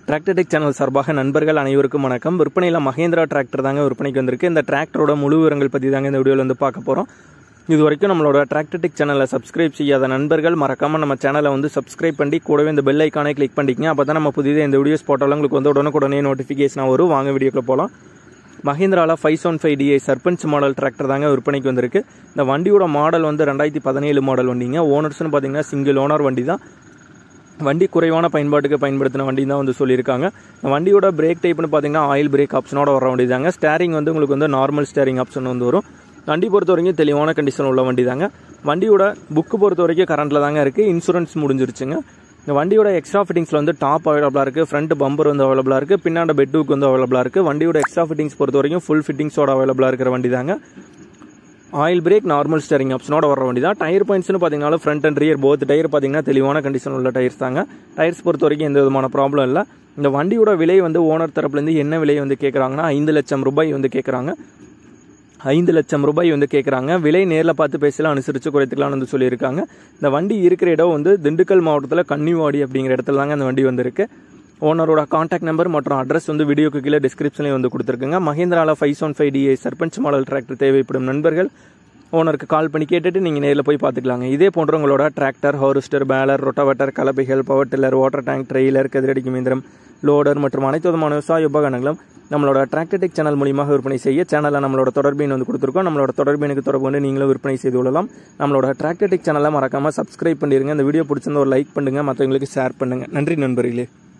Tractor Tech channel சார்பாக நண்பர்கள் அனைவருக்கும் வணக்கம் விற்பனையில் மகேந்திரா டிராக்டர் தாங்க விற்பனைக்கு வந்திருக்கு இந்த டிராக்டரோட முழு விவரங்கள் பற்றி தாங்க இந்த வீடியோவில் வந்து பார்க்க போகிறோம் இது வரைக்கும் நம்மளோட டிராக்டர்டெக் சேனலை சப்ஸ்கிரைப் செய்யாத நண்பர்கள் மறக்காமல் நம்ம சேனலை வந்து சப்ஸ்கிரைப் பண்ணி கூடவே இந்த பெல் ஐக்கானை கிளிக் பண்ணிக்கங்க அப்போ தான் நம்ம புதிதாக இந்த வீடியோஸ் போட்டாலும் உங்களுக்கு வந்து உடனுக்குடனே நோட்டிஃபிகேஷனாக வரும் வாங்க வீடியோக்குள்ள போகலாம் மஹிந்திராவில் five seven five DI Sarpanch model tractor தாங்க விற்பனைக்கு வந்திருக்கு இந்த வண்டியோட மாடல் வந்து ரெண்டாயிரத்தி பதினேழு மாடல் வண்டிங்க ஓனர்ஸ்னு பார்த்தீங்கன்னா சிங்கிள் ஓனர் வண்டி தான் வண்டி குறைவான பயன்பாட்டுக்கு பயன்படுத்தின வண்டி தான் வந்து சொல்லியிருக்காங்க இந்த வண்டியோட பிரேக் டைப்னு பார்த்தீங்கன்னா ஆயில் பிரேக் ஆப்ஷனோட வர வண்டி தாங்க ஸ்டேரிங் வந்து உங்களுக்கு வந்து நார்மல் ஸ்டேரிங் ஆப்ஷன் வந்து வரும் வண்டி பொறுத்த வரைக்கும் தெளிவான கண்டிஷன் உள்ள வண்டி தாங்க வண்டியோட புக்கு பொறுத்த வரைக்கும் கரண்ட்டில் தாங்க இருக்குது இன்சூரன்ஸ் முடிஞ்சிருச்சுங்க இந்த வண்டியோட எக்ஸ்ட்ரா ஃபிட்டிங்ஸில் வந்து டாப் அவைலபிளாக இருக்குது ஃப்ரண்ட் பம்பர் வந்து அவைலபிளாக இருக்குது பின்னாடி பெட்டுக்கு வந்து அவைலபிளாக இருக்குது வண்டியோட எக்ஸ்ட்ரா ஃபிட்டிங்ஸ் பொறுத்த வரைக்கும் ஃபுல் ஃபிட்டிங்ஸோட அவைலபிளாக இருக்கிற வண்டி தாங்க ஆயில் பிரேக் நார்மல் ஸ்டேரிங் ஆப்ஷனோட வர வண்டி தான் டயர் பாயிண்ட்ஸ்னு பார்த்தீங்கன்னா front and rear both tyre பார்த்தீங்கன்னா தெளிவான கண்டிஷன் உள்ள டயர்ஸ் தாங்க டயர்ஸ் பொறுத்த வரைக்கும் எந்த விதமான ப்ராப்ளம் இல்லை இந்த வண்டியோட விலை வந்து ஓனர் தரப்புலேருந்து என்ன விலை வந்து கேட்குறாங்கன்னா ஐந்து லட்சம் ரூபாய் வந்து கேட்குறாங்க ஐந்து லட்சம் ரூபாய் வந்து கேட்குறாங்க விலை நேரில் பார்த்து பேசலாம் அனுசரித்து குறைத்துக்கலாம்னு வந்து சொல்லியிருக்காங்க இந்த வண்டி இருக்கிற இடம் வந்து திண்டுக்கல் மாவட்டத்தில் கன்னிவாடி அப்படிங்கிற இடத்துல தாங்க அந்த வண்டி வந்திருக்கு ஓனரோட காண்டாக்ட் நம்பர் மற்றும் அட்ரஸ் வந்து வீடியோக்கு கீழே டிஸ்கிரிப்ஷன்லேயும் வந்து கொடுத்துருக்குங்க மஹேந்திராவில் five seven five DI Sarpanch model tractor தேவைப்படும் நண்பர்கள் ஓனருக்கு கால் பண்ணி கேட்டுட்டு நீங்கள் நேரில் போய் பார்த்துக்கலாங்க இதே போன்ற உங்களோட டிராக்டர் ஹார்வெஸ்டர் பேலர் ரொட்டவட்டர் கலப்பைகள் power tiller water tank trailer கதிரடிக்கும் இயந்திரம் லோடர் மற்றும் அனைத்து விதமான விவசாய உபகரணங்களும் நம்மளோட டிராக்டர்டெக் சேனல் மூலியமாக விற்பனை செய்ய சேனலில் நம்மளோட தொடர்பின் வந்து கொடுத்துருக்கோம் நம்மளோட தொடர்பினுக்கு தொடர்பு கொண்டு நீங்களும் விற்பனை செய்து கொள்ளலாம் நம்மளோட டிராக்டர்டெக் சேனலை மறக்காமல் சப்ஸ்கிரைப் பண்ணிடுங்க இந்த வீடியோ பிடிச்சிருந்த ஒரு லைக் பண்ணுங்கள் மற்றவங்களுக்கு ஷேர் பண்ணுங்கள் நன்றி நண்பர்களே